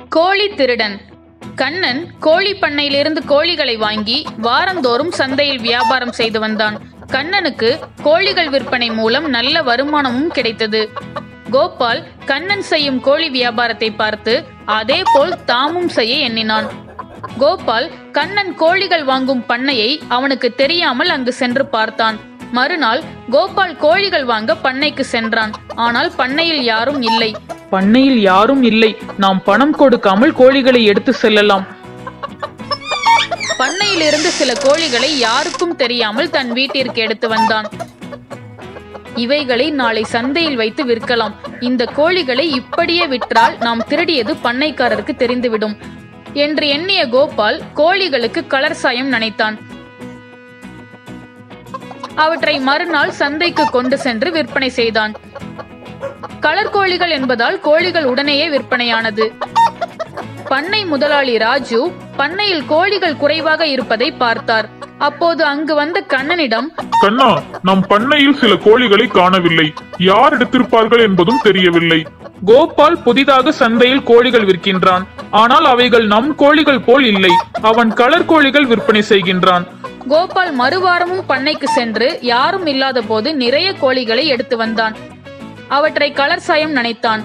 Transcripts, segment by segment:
கோழி திருடன் கண்ணன் கோழி பண்ணையிலிருந்து கோழிகளை வாங்கி வாரந்தோறும் சந்தையில் வியாபாரம் செய்து வந்தான் கண்ணனுக்கு கோழிகள் விற்பனை மூலம் நல்ல வருமானமும் கிடைத்தது கோபால் கண்ணன் செய்யும் கோழி வியாபாரத்தை பார்த்து அதேபோல் தாமும் செய்ய எண்ணினான் கோபால் கண்ணன் கோழிகள் வாங்கும் பண்ணையை அவனுக்கு தெரியாமல் அங்கு சென்று பார்த்தான் மறுநாள் கோபால் கோழிகள் வாங்க பண்ணைக்கு சென்றான் ஆனால் பண்ணையில் யாரும் இல்லை பண்ணையில் யாரும் இல்லை நாம் பணம் கொடுக்காமல் கோழிகளை எடுத்து செல்லலாம் பண்ணையிலிருந்து சில கோழிகளை யாருக்கும் தெரியாமல் தன் வீட்டிற்கு எடுத்து வந்தான் இவைகளை நாளை சந்தையில் வைத்து விற்கலாம் இந்த கோழிகளை இப்படியே விற்றால் நாம் திருடியது பண்ணைக்காரருக்கு தெரிந்துவிடும் என்று எண்ணிய கோபால் கோழிகளுக்கு கலர் சாயம் நனைத்தான் அவற்றை மறுநாள் சந்தைக்கு கொண்டு சென்று விற்பனை செய்தான் கலர் கோழிகள் என்பதால் கோழிகள் உடனேயே விற்பனையானது பண்ணை முதலாளி ராஜு பண்ணையில் கோழிகள் குறைவாக இருப்பதை பார்த்தார் அப்போது அங்கு வந்த கண்ணனிடம் கண்ணா நம் பண்ணையில் சில கோழிகளை காணவில்லை யார் எடுத்திருப்பார்கள் என்பதும் தெரியவில்லை கோபால் புதிதாக சந்தையில் கோழிகள் விற்கின்றான் ஆனால் அவைகள் நம் கோழிகள் போல் இல்லை அவன் கலர் கோழிகள் விற்பனை செய்கின்றான் கோபால் மறுவாரமும் பண்ணைக்கு சென்று யாரும் இல்லாத போது நிறைய கோழிகளை எடுத்து வந்தான் அவற்றை கலர் சாயம் நனைத்தான்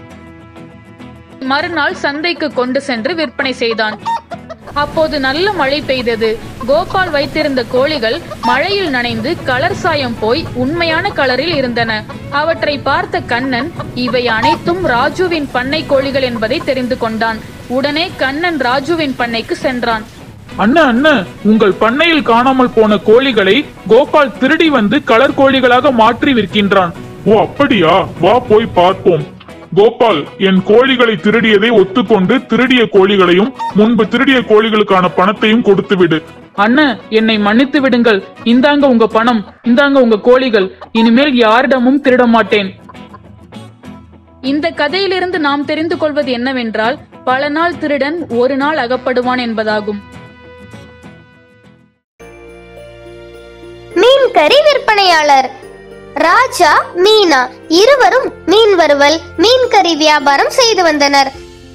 மறுநாள் சந்தைக்கு கொண்டு சென்று விற்பனை செய்தான் அப்போது நல்ல மழை பெய்தது கோபால் வைத்திருந்த கோழிகள் மழையில் நனைந்து கலர் சாயம் போய் உண்மையான கலரில் இருந்தன அவற்றை பார்த்த கண்ணன் இவை அனைத்தும் ராஜுவின் பண்ணை கோழிகள் என்பதை தெரிந்து கொண்டான் உடனே கண்ணன் ராஜுவின் பண்ணைக்கு சென்றான் அண்ணா அண்ணா உங்கள் பண்ணையில் காணாமல் போன கோழிகளை கோபால் திருடி வந்து கலர் கோழிகளாக மாற்றி விற்கின்றான் ஓ அப்படியா வா போய் பார்ப்போம் கோபால் என் கோழிகளை திருடியதை ஒத்துக்கொண்டு திருடிய கோழிகளையும் முன்பு திருடிய கோழிகளுக்கான பணத்தையும் கொடுத்து விடு அண்ணா என்னை மன்னித்து விடுங்கள் இந்தாங்க உங்க பணம் இந்தாங்க உங்க கோழிகள் இனிமேல் யாரிடமும் திருட மாட்டேன் இந்த கதையிலிருந்து நாம் தெரிந்து கொள்வது என்னவென்றால் பல நாள் திருடன் ஒரு நாள் அகப்படுவான் என்பதாகும் மீன் கறி விற்பனையாளர் ராஜா மீனா இருவரும் மீன் வறுவல் மீன் கறி வியாபாரம் செய்து வந்தனர்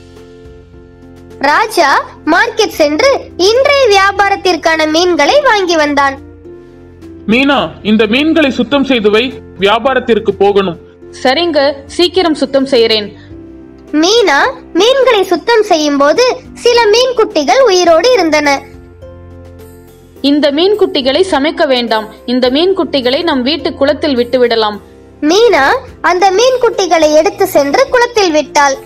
ராஜா மார்க்கெட் சென்று இன்றைய வியாபாரத்திற்கான மீன்களை வாங்கி வந்தான் மீனா இந்த மீன்களை சுத்தம் செய்து வை வியாபாரத்திற்கு போகணும் சரிங்க சீக்கிரம் சுத்தம் செய்கிறேன் மீனா மீன்களை சுத்தம் செய்யும் போது சில மீன் குட்டிகள் உயிரோடு இருந்தன இந்த மீன் குட்டிகளை சமைக்க வேண்டாம் இந்த மீன் குட்டிகளை நம் வீட்டு குளத்தில் விட்டு விடலாம் மீனா அந்த மீன் குட்டிகளை எடுத்து சென்று குளத்தில் விட்டாள்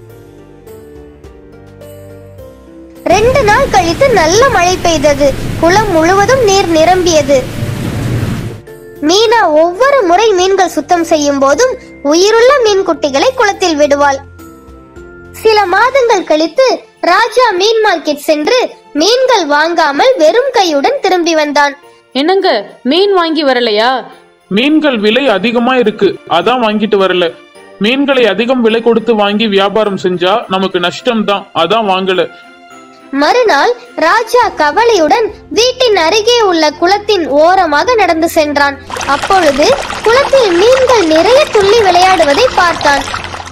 ரெண்டு நாள் கழித்து நல்ல மழை பெய்தது குளம் முழுவதும் நீர் நிரம்பியது மீனா ஒவ்வொரு முறை மீன்கள் சுத்தம் செய்யும் போதும் உயிருள்ள மீன் குட்டிகளை குளத்தில் விடுவாள் சில மாதங்கள் கழித்து ராஜா மீன் மார்க்கெட் சென்று மீன்கள் வாங்காமல் வெறும் கையுடன் திரும்பி வந்தான் என்னங்க மீன் வாங்கி வரலையா மீன்கள் விலை அதிகமா இருக்கு அதான் வாங்கிட்டு வரல மீன்களை அதிகம் விலை கொடுத்து வாங்கி வியாபாரம் செஞ்சா நமக்கு நஷ்டம் தான் அதான் வாங்கல மறுநாள் ராஜா கவலையுடன் வீட்டின் அருகே உள்ள குளத்தின் ஓரமாக நடந்து சென்றான் அப்பொழுது குளத்தில் மீன்கள் நிறைய துள்ளி விளையாடுவதை பார்த்தான்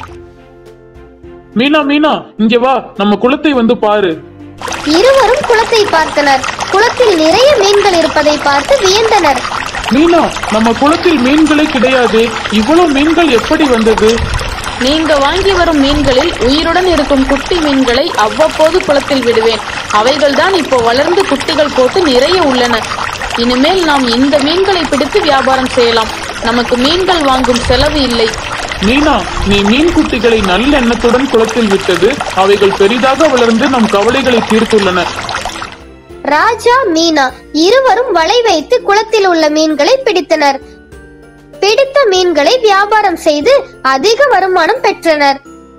மீனா மீனா இங்க வா நம்ம குளத்தை வந்து பாரு இருவரும் குளத்தை பார்த்தனர் குளத்தில் நிறைய மீன்கள் இருப்பதை பார்த்து வியந்தனர் மீனா நம்ம குளத்தில் மீன்களே கிடையாது இவ்வளவு மீன்கள் எப்படி வந்தது நீங்க வாங்கி வரும் மீன்களில் உயிருடன் இருக்கும் குட்டி மீன்களை அவ்வப்போது குளத்தில் விடுவேன் அவைகள்தான் இப்போ வளர்ந்து குட்டிகள் போட்டு நிறைய உள்ளன இனிமேல் நாம் இந்த மீன்களை பிடித்து வியாபாரம் செய்யலாம் நமக்கு மீன்கள் வாங்கும் செலவு இல்லை மீனா நீ மீன் குட்டிகளை நல்ல எண்ணத்துடன் குளத்தில் விட்டது அவைகள் பெரிதாக வளர்ந்து நம் கவலைகளை தீர்த்துள்ளன ராஜா மீனா இருவரும் வலை வைத்து குளத்தில் உள்ள மீன்களை பிடித்தனர் பிடித்த மீன்களை வியாபாரம் செய்து அதிக வருமானம் பெற்றனர்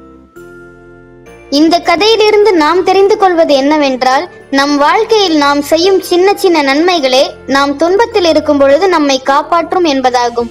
இந்த கதையிலிருந்து நாம் தெரிந்து கொள்வது என்னவென்றால் நம் வாழ்க்கையில் நாம் செய்யும் சின்ன சின்ன நன்மைகளே நாம் துன்பத்தில் இருக்கும் பொழுது நம்மை காப்பாற்றும் என்பதாகும்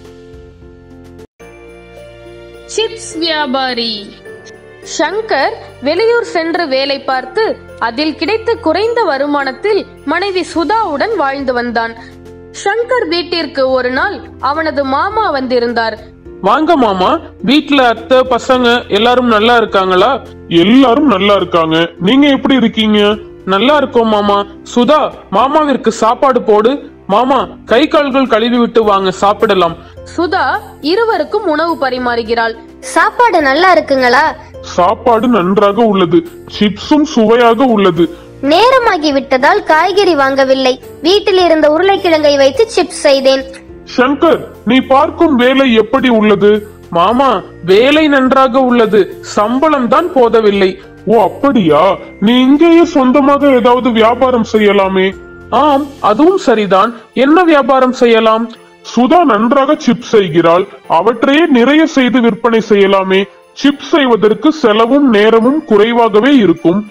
சிப்ஸ் வியாபாரி ஷங்கர் வெளியூர் சென்று வேலை பார்த்து அதில் கிடைத்த குறைந்த வருமானத்தில் மனைவி சுதாவுடன் வாழ்ந்து வந்தான் ஷங்கர் வீட்டிற்கு ஒரு நாள் அவனது மாமா வந்திருந்தார் வாங்க மாமா வீட்ல அத்தை பசங்க எல்லாரும் நல்லா இருக்காங்களா எல்லாரும் நல்லா இருக்காங்க நீங்க எப்படி இருக்கீங்க நல்லா இருக்கோம் மாமா சுதா மாமாவிற்கு சாப்பாடு போடு மாமா கை கால்கள் கழுவி விட்டு வாங்க சாப்பிடலாம் சுதா இருவருக்கும் உணவு பரிமாறுகிறாள் சாப்பாடு நல்லா இருக்குங்களா சாப்பாடு நன்றாக உள்ளது சிப்ஸும் சுவையாக உள்ளது நேரமாகி விட்டதால் காய்கறி வாங்கவில்லை வீட்டில் இருந்த உருளைக்கிழங்கை வைத்து சிப்ஸ் செய்தேன் சங்கர் நீ பார்க்கும் வேலை எப்படி உள்ளது மாமா வேலை நன்றாக உள்ளது சம்பளம் தான் போதவில்லை ஓ அப்படியா நீ இங்கேயே சொந்தமாக ஏதாவது வியாபாரம் செய்யலாமே ஆம் அதுவும் சரிதான் என்ன வியாபாரம் செய்யலாம் சுதா நன்றாக சிப்ஸ் செய்கிறாள் அவற்றையே நிறைய செய்து விற்பனை செய்யலாமே சிப்ஸ் செய்வதற்கு செலவும் நேரமும் குறைவாகவே இருக்கும்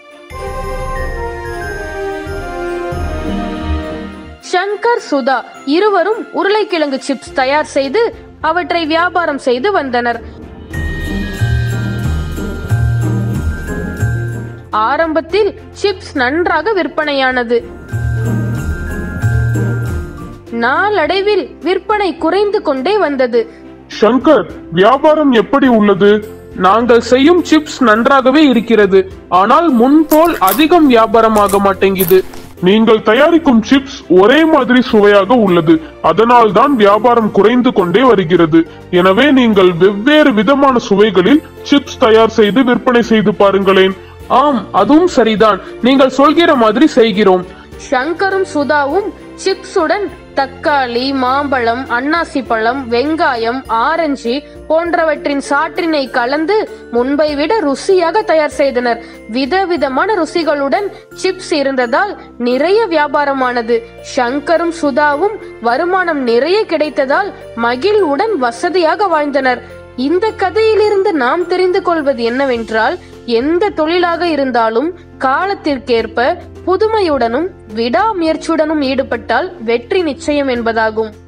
சங்கர் சுதா இருவரும் உருளைக்கிழங்கு சிப்ஸ் தயார் செய்து அவற்றை வியாபாரம் செய்து வந்தனர் ஆரம்பத்தில் சிப்ஸ் நன்றாக விற்பனையானது நாளடைவில் விற்பனை குறைந்து கொண்டே வந்தது சங்கர் வியாபாரம் எப்படி உள்ளது நாங்கள் செய்யும் சிப்ஸ் நன்றாகவே இருக்கிறது ஆனால் முன்போல் அதிகம் வியாபாரமாக மாட்டேங்குது நீங்கள் தயாரிக்கும் சிப்ஸ் ஒரே மாதிரி சுவையாக உள்ளது அதனால் தான் வியாபாரம் குறைந்து கொண்டே வருகிறது எனவே நீங்கள் வெவ்வேறு விதமான சுவைகளில் சிப்ஸ் தயார் செய்து விற்பனை செய்து பாருங்களேன் ஆம் அதுவும் சரிதான் நீங்கள் சொல்கிற மாதிரி செய்கிறோம் சங்கரும் சுதாவும் சிப்ஸுடன் தக்காளி மாம்பழம் அன்னாசி பழம் வெங்காயம் ஆரஞ்சு போன்றவற்றின் சாற்றினை கலந்து முன்பை விட ருசியாக தயார் செய்தனர் விதவிதமான ருசிகளுடன் சிப்ஸ் இருந்ததால் நிறைய வியாபாரமானது சங்கரும் சுதாவும் வருமானம் நிறைய கிடைத்ததால் மகிழ்வுடன் வசதியாக வாழ்ந்தனர் இந்த கதையிலிருந்து நாம் தெரிந்து கொள்வது என்னவென்றால் எந்த தொழிலாக இருந்தாலும் காலத்திற்கேற்ப புதுமையுடனும் விடாமுயற்சியுடனும் ஈடுபட்டால் வெற்றி நிச்சயம் என்பதாகும்